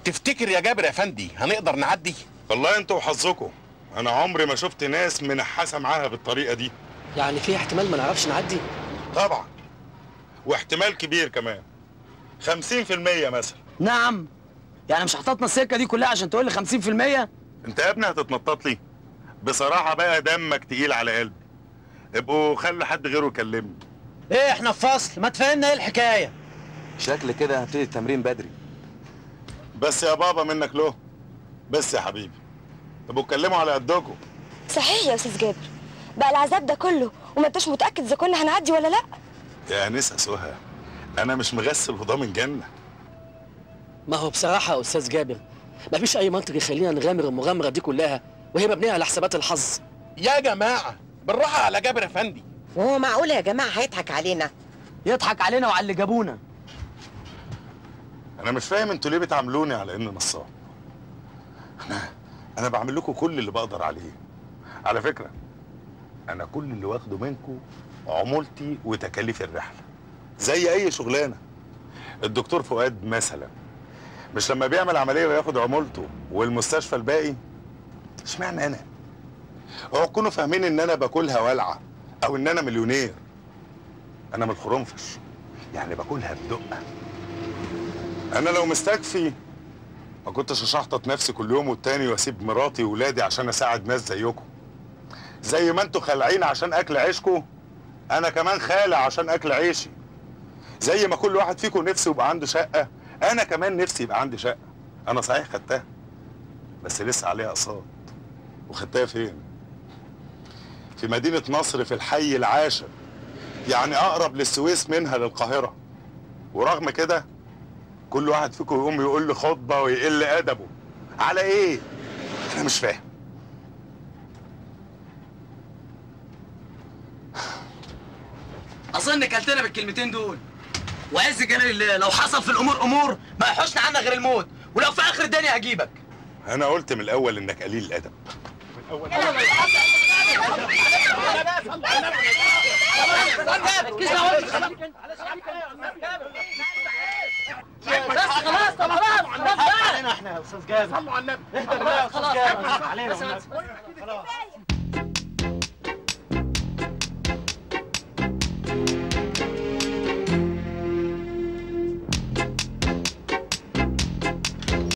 تفتكر يا جابر يا فندي هنقدر نعدي والله انتوا وحظكم انا عمري ما شفت ناس منحاسه معاها بالطريقه دي يعني في احتمال ما نعرفش نعدي طبعا واحتمال كبير كمان 50% مثلا نعم يعني مش حطيتنا السكه دي كلها عشان تقول لي 50% انت يا ابني هتتنطط لي بصراحه بقى دمك تقيل على قلبي ابقوا خلي حد غيره يكلمني ايه احنا في فصل ما تفهمنا ايه الحكايه شكل كده هبتدي التمرين بدري بس يا بابا منك له بس يا حبيبي ابقوا اتكلموا على قدكم صحيح يا استاذ جابر بقى العذاب ده كله وما انتش متاكد اذا كنا هنعدي ولا لا يا انسه سهى انا مش مغسل وضامن جنه ما هو بصراحه يا استاذ جابر مفيش اي منطق يخلينا نغامر المغامره دي كلها وهي مبنيه على حسابات الحظ يا جماعه بالراحه على جابر يا فندي وهو معقول يا جماعه هيضحك علينا يضحك علينا وعلى اللي جابونا انا مش فاهم انتوا ليه بتعاملوني على اني نصاب انا انا بعمل لكم كل اللي بقدر عليه على فكره انا كل اللي واخده منكم عمولتي وتكاليف الرحله زي اي شغلانه الدكتور فؤاد مثلا مش لما بيعمل عمليه وياخد عمولته والمستشفى الباقي اشمعنى انا اوعوا تكونوا فاهمين ان انا باكلها والعه او ان انا مليونير انا من الخرنفش يعني باكلها بدقه انا لو مستكفي ما كنتش اشحطط نفسي كل يوم والتاني واسيب مراتي وولادي عشان اساعد ناس زيكم زي ما انتوا خالعين عشان اكل عيشكم انا كمان خالع عشان اكل عيشي زي ما كل واحد فيكم نفسه يبقى عنده شقه انا كمان نفسي يبقى عندي شقه انا صحيح خدتها بس لسه عليها اقساط وخدتها فين في مدينه نصر في الحي العاشر يعني اقرب للسويس منها للقاهره ورغم كده كل واحد فيكم يقوم يقول لي خطبه ويقل ادبه على ايه انا مش فاهم اظن كلتنا بالكلمتين دول وعز جلال الله لو حصل في الامور امور ما يحوشنا عنا غير الموت ولو في اخر الدنيا هجيبك انا قلت من الاول انك قليل الادب بس خلاص طب خلاص خلاص علينا احنا يا استاذ جابر صلوا على النبي اهدى بالله يا استاذ جابر علينا والنبي خلاص